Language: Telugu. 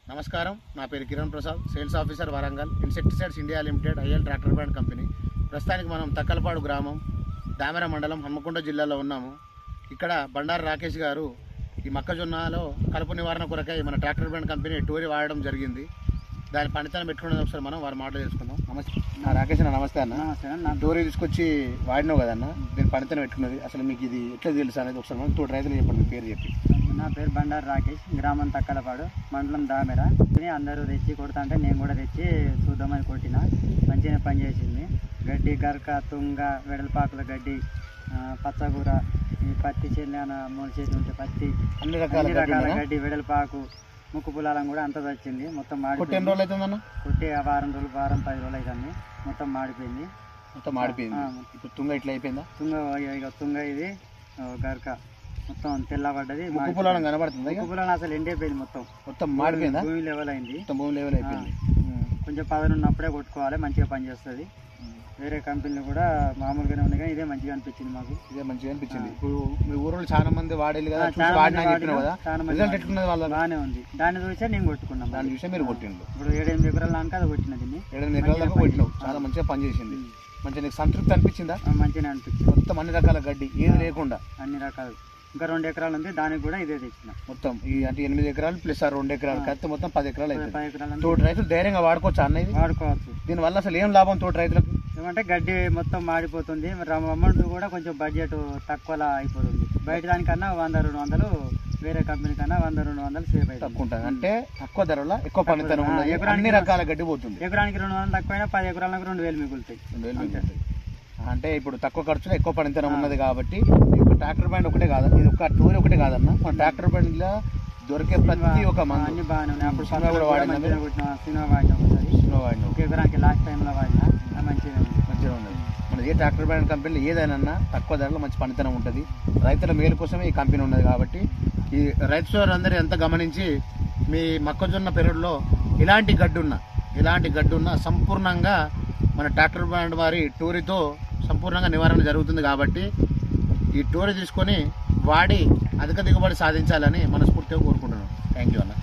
నమస్కారం నా పేరు Kiran Prasad sales officer Warangal insecticides India limited IL tractor brand company ప్రస్తుతానికి మనం తక్కలపాడు గ్రామం దామెర మండలం హన్మకొండ జిల్లాలో ఉన్నాము ఇక్కడ బండారు రాకేష్ గారు ఈ మొక్కజొన్నలో కలుపు నివారణ కొరకై మన ట్రాక్టర్ బ్రాండ్ కంపెనీ టూరి వాడడం జరిగింది దాని పనితనం పెట్టుకున్నది ఒకసారి మనం వారి మాటలు తెలుసుకుందాం నమస్తే నా రాకేష్ అన్న నమస్తే అన్న నమస్తే అన్న. నా టూరి తీసుకొచ్చి వాడినావు కదన్న దీని పనితనం పెట్టుకున్నది అసలు మీకు ఇది ఎట్లా తెలుసు అనేది ఒకసారి మనం తోటి రైతులు చెప్పండి మీ పేరు చెప్పి నా పేరు బండారు రాకేష్ గ్రామం తక్కలపాడు మండలం దామెర ఇది అందరూ తెచ్చి కొడతా అంటే నేను కూడా తెచ్చి చూద్దామని కొట్టిన మంచిగా పనిచేసింది గడ్డి గరక తుంగ వెడల్పాకుల గడ్డి ఆ, పచ్చగూర ఈ పత్తి చెల్లాన మూడు చేతి ఉంటే పత్తి అన్ని రకాల అన్ని రకాల గడ్డి గడ్డి వెడల్పాకు ముక్కు పొలాలం కూడా అంతా వచ్చింది మొత్తం కొట్టి ఎన్ని మాడిపోయింది రోజులు అవుతుందన్న కొట్టి ఆ వారం రోజులు వారం పది రోజులు అవుతుంది మొత్తం మాడిపోయింది మొత్తం మాడిపోయింది ఆ, ఇప్పుడు తుంగ ఇట్లా అయిపోయిందా తుంగ ఇక తుంగ ఇది ఆ, గరక మొత్తం తెల్లబడ్డది ముక్కు మాడిపోయింది. పొలం కనబడుతుంది ముక్కు పొలాలు అసలు ఎండిపోయింది మొత్తం మొత్తం మాడిపోయిందా భూమి లెవెల్ అయింది మొత్తం భూమి లెవెల్ అయిపోయింది కొంచెం పదను ఉన్నప్పుడే కొట్టుకోవాలి మంచిగా పనిచేస్తుంది వేరే కంపెనీలు కూడా మామూలుగానే ఉన్నాయి కానీ ఇదే మంచిగా అనిపించింది మాకు ఇదే మంచిగా అనిపించింది ఇప్పుడు మీ ఊరిలో చాలా మంది వాడేది కదా ఆ, చూసి చాలా వాడినా మంది చెప్పినావు కదా వాడినా, చాలా మంది రిజల్ట్ వాడినా. ఎట్లున్నది వాళ్ళ బాగానే ఉంది దాన్ని చూసే నేను కొట్టుకున్నాం దాని విషయం మీరు కొట్టిండు ఇప్పుడు ఏడెనిమిది ఎకరాల దాకా అది కొట్టిన దీన్ని ఏడు ఎకరాల దాకా మంచిగా కొట్టినావు పనిచేసింది. చాలా మంచిగా పనిచేసింది మంచిగా నీకు సంతృప్తి అనిపించిందా ఆ, మంచిగానే అనిపించింది మొత్తం అన్ని రకాల గడ్డి ఏది లేకుండా అన్ని రకాలు ఇంకా రెండు ఎకరాలు ఉంది దానికి కూడా ఇదే తెచ్చిన మొత్తం ఈ అంటే ఎనిమిది ఎకరాలు ప్లస్ ఆ రెండు ఎకరాలు కలిస్తే మొత్తం పది ఎకరాలు అవుతుంది పది ఎకరాలు ఉంది. తోటి రైతులు ధైర్యంగా వాడుకోవచ్చు అన్న ఇది వాడుకోవచ్చు దీనివల్ల అసలు ఏం లాభం తోటి రైతులకు ఏమంటే గడ్డి మొత్తం మాడిపోతుంది మరి అమౌంట్ కూడా కొంచెం బడ్జెట్ తక్కువలా అయిపోతుంది బయట దానికన్నా వంద రెండు వందలు వేరే కంపెనీ కన్నా వంద రెండు వందలు సేవ్ అవుతుంది తక్కువ ఉంటుంది అంటే తక్కువ ధరలో ఎక్కువ పనితనం ఆ, ఉన్నది ఎకరానికి అన్ని రకాల గడ్డి పోతుంది ఎకరానికి రెండు వందలు తక్కువైనా పది ఎకరాలకు రెండు వేలు మిగులుతాయి రెండు వేలు అంతే. మిగులుతాయి. అంటే ఇప్పుడు తక్కువ ఖర్చులో ఎక్కువ పనితనం ఉన్నది కాబట్టి ఈ ఒక ట్రాక్టర్ బ్యాండ్ ఒకటే కాదు ఇది ఒక టూర్ ఒకటే కాదన్న మన ట్రాక్టర్ బ్యాండ్ లో దొరికే ప్రతి ఒక మందు అన్ని బాగానే ఉన్నాయి అప్పుడు సినిమా కూడా పక్కన వాడినా మంచిగా కొట్టిన సినిమా వాడినా ఒకసారి సినిమా వాడిన ఒక ఎకరానికి లాస్ట్ టైంలో వాడినా అది మంచిగా ఉంది మంచిగా ఉన్నది మన ఏ ట్రాక్టర్ బ్యాండ్ కంపెనీలో ఏదైనా తక్కువ ధరలో మంచి పనితనం ఉంటుంది రైతుల మేలు కోసమే ఈ కంపెనీ ఉన్నది కాబట్టి ఈ రైతు సోదరులందరూ ఎంత గమనించి మీ మొక్కజొన్న పెరడులో ఇలాంటి గడ్డున్న ఇలాంటి గడ్డున్న సంపూర్ణంగా మన ట్రాక్టర్ బ్యాండ్ వారి టూరితో సంపూర్ణంగా నివారణ జరుగుతుంది కాబట్టి ఈ టూరి తీసుకొని వాడి అధిక దిగుబడి సాధించాలని మనస్ఫూర్తిగా కోరుకుంటున్నాను థ్యాంక్ యూ అన్న